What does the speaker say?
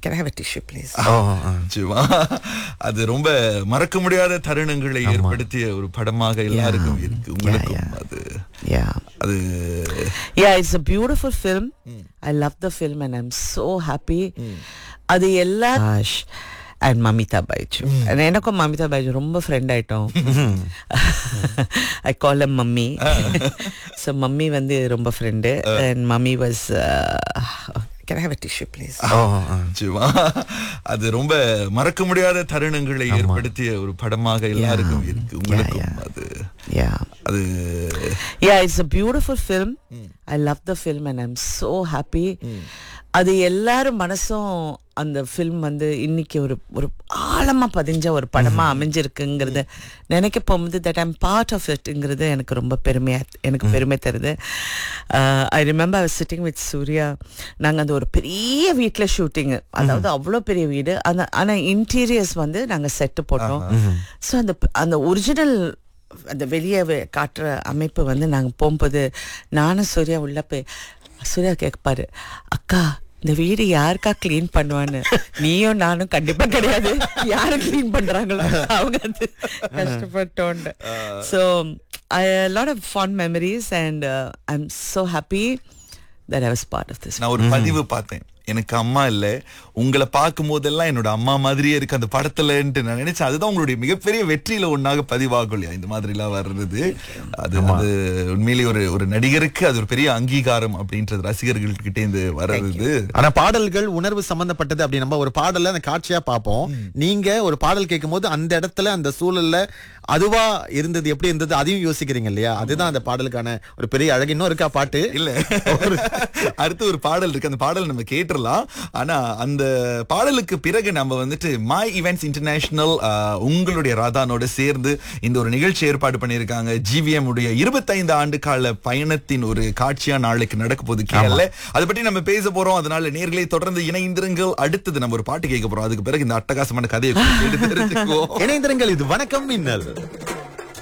can I have a tissue please ஓ ஆ. நிச்சயமா அது ரொம்ப மறக்க முடியாத தருணங்களை ஏற்படுத்திய ஒரு படமாக எல்லாருக்கும் இருக்கு உங்களுக்கும் yeah. அது yeah அது yeah it's a beautiful film i love the film and i'm so happy அது எல்லா Gosh. and Mamitha Baiju And எனக்கும் மமிதா பைஜு ரொம்ப ஃப்ரெண்ட் ஆயிட்டோம் I call em mummy so mummy வந்து ரொம்ப friend and mummy was can have a tissue please oh ஆ. நிச்சயமா அது ரொம்ப மறக்க முடியாத தருணங்களை ஏற்படுத்திய ஒரு படமாக எல்லாருக்கும் இருக்கு உங்களுக்கும் அது யா அது yeah it's a beautiful film i love the film and i'm so happy அது எல்லாரும் மனசும் அந்த ஃபில்ம் வந்து இன்னைக்கு ஒரு ஒரு ஆழமா பதிஞ்ச ஒரு படமா அமைஞ்சிருக்குங்கிறத நினைக்க போகும்போது தட் ஐம் பார்ட் ஆஃப் இட்ங்கிறது எனக்கு ரொம்ப பெருமையா எனக்கு பெருமை தருது I remember I sitting with Suriya நாங்க அந்த ஒரு பெரிய வீட்டில் ஷூட்டிங்கு அதாவது அவ்வளோ பெரிய வீடு அந்த ஆனா இன்டீரியர்ஸ் வந்து நாங்க செட்டு போட்டோம் ஸோ அந்த அந்த ஒரிஜினல் அந்த வெளியே வெ- காட்டுற அமைப்பு வந்து நாங்கள் போகும்போது நானும் சூர்யா உள்ள போய் சூர்யா கேட்பாரு அக்கா இந்த வீடு யாருக்கா க்ளீன் பண்ணுவான்னு நீயும் நானும் கண்டிப்பா கிடையாது யாரும் க்ளீன் பண்றாங்களோ அவங்க அது கஷ்டப்பட்டோண்டு so I lot of fun memories and I am so happy that I was part of this நான் ஒரு பதிவு பார்த்தேன் எனக்கு அம்மா இல்ல உங்களை பார்க்கும் போதெல்லாம் என்னோட அம்மா மாதிரியே இருக்கு அந்த படத்துலன்ட்டு நான் நினைச்சேன் அதுதான் உங்களுடைய மிகப்பெரிய வெற்றியில ஒண்ணாக பதிவாகும் இல்லையா இந்த மாதிரி எல்லாம் வர்றது அது அது உண்மையிலேயே ஒரு ஒரு நடிகருக்கு அது ஒரு பெரிய அங்கீகாரம் அப்படின்றது ரசிகர்கள் கிட்டே இருந்து வர்றது ஆனா பாடல்கள் உணர்வு சம்பந்தப்பட்டது அப்படி நம்ம ஒரு பாடல்ல அந்த காட்சியா பார்ப்போம் நீங்க ஒரு பாடல் கேட்கும்போது அந்த இடத்துல அந்த சூழல்ல அதுவா இருந்தது எப்படி இருந்தது அதையும் யோசிக்கிறீங்க இல்லையா அதுதான் அந்த பாடலுக்கான ஒரு பெரிய அழகு இன்னும் இருக்கா பாட்டு இல்ல அடுத்து ஒரு பாடல் இருக்கு அந்த பாடல் நம்ம கேட்டுறலாம் ஆனா அந்த பாடலுக்கு பிறகு நம்ம வந்துட்டு மை ஈவென்ட்ஸ் இன்டர்நேஷனல் உங்களுடைய ராதானோட சேர்ந்து இந்த ஒரு நிகழ்ச்சி ஏற்பாடு பண்ணியிருக்காங்க ஜிவிஎம் உடைய இருபத்தைந்து ஆண்டு கால பயணத்தின் ஒரு காட்சியா நாளைக்கு நடக்க போகுது கேள்ல அதை பற்றி நம்ம பேச போறோம் அதனால நேர்களை தொடர்ந்து இணைந்திருங்கள் அடுத்தது நம்ம ஒரு பாட்டு கேட்க போறோம் அதுக்கு பிறகு இந்த அட்டகாசமான கதையை கேட்டு தெரிஞ்சுக்குவோம் இணைந்திருங்கள் இது வணக்கம் மின்னல்